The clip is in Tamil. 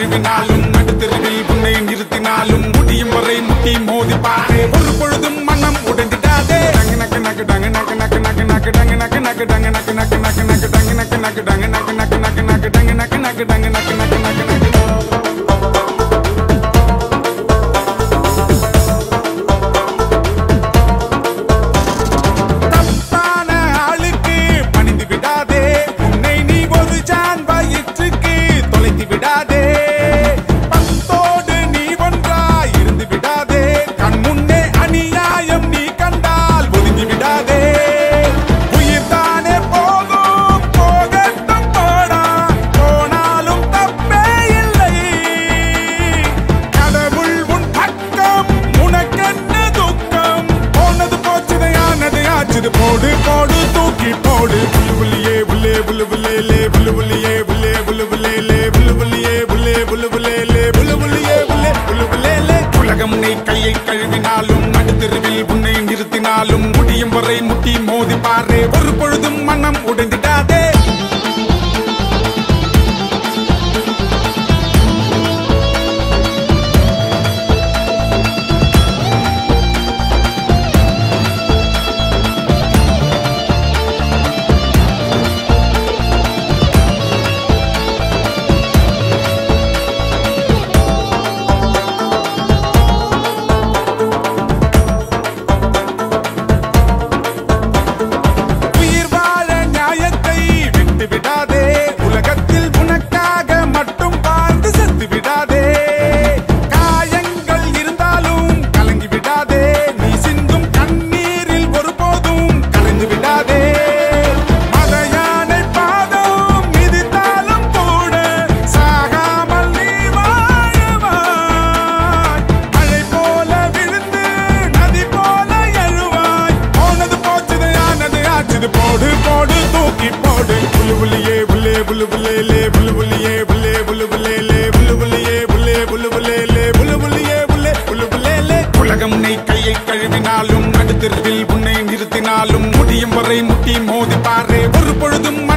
கழுவினாலும் நடுத்தெருவில் உன்னை நிறுத்தினாலும் முடியும் வரை முட்டி மோதி பாரு ஒரு பொழுதும் மனம் உடைஞ்சிடாதே டங்கு நக்கு நக்கு டங்கு நக்கு நக்கு நக்கு நக்கு டங்கு நக்கு நக்கு டங்கு நக்கு நக்கு நக்கு நக்கு டங்கு நக்கு நக்கு டங்கு நக்கு நக்கு நக்கு நக்கு டங்கு நக்கு நக்கு டங்கு நக்கு நக்கு நக்கு நக்கு தப்பான ஆளுக்கு பணிந்து விடாதே உன்னை நீ ஒரு ஜான் வயிற்றுக்கு தொலைத்து விடாதே பத்தோடு நீ ஒன்றாய் இருந்து விடாதே கண் முன்னே அநியாயம் நீ கண்டால் ஒதுங்கி விடாதே உயிர் தானே போகும் போகட்டும் போடா போனாலும் தப்பே இல்லை கடவுள் உன் பக்கம் உனக்கென்ன துக்கம் போனது போச்சுது ஆனது ஆச்சுது போடு போடு தூக்கி போடு புல்லு புள்ளியே புல்லே புல்லு புல்லே புல்லு புள்ளியே புல்லே புல்லு புல்லே புல்லு புள்ளியே புல்லே புல்லு புல்லே புல்லு புள்ளியே புல்லே புல்லு புல்லே உலகம் உன்னை கையை கழுவினாலும் நடுத்தெருவில் உன்னை நிறுத்தினாலும் முடியும் வரை முட்டி மோதி பாரு ஒரு பொழுதும் மனம் உடைந்திடாதே உயிர் வாழ நியாயத்தை விட்டு விடாதே உலகத்தில் உனக்காக மட்டும் வாழ்ந்து செத்து விடாதே காயங்கள் இருந்தாலும் கலங்கி விடாதே நீ சிந்தும் கண்ணீரில் ஒருபோதும் கலந்து விடாதே மத யானை பாதம் மிதித்தாலும் கூட சாகாமல் நீ வாழுவாய் மழை போல விழுந்து நதி போல எழுவாய் போனது போச்சுது ஆனது ஆச்சுது போடு போடு தூக்கி போடு புல்லு புள்ளியே புல்லே புல்லு புல்லே புல்லு புள்ளியே புல்லே புல்லு புல்லே புல்லு புள்ளியே புல்லே புல்லு புல்லே புல்லு புள்ளியே புல்லே புல்லு புல்லே உலகம் உன்னை கையை கழுவினாலும் நடுத்தெருவில் உன்னை நிறுத்தினாலும் முடியும் வரை முட்டி மோதி பாரு ஒரு பொழுதும்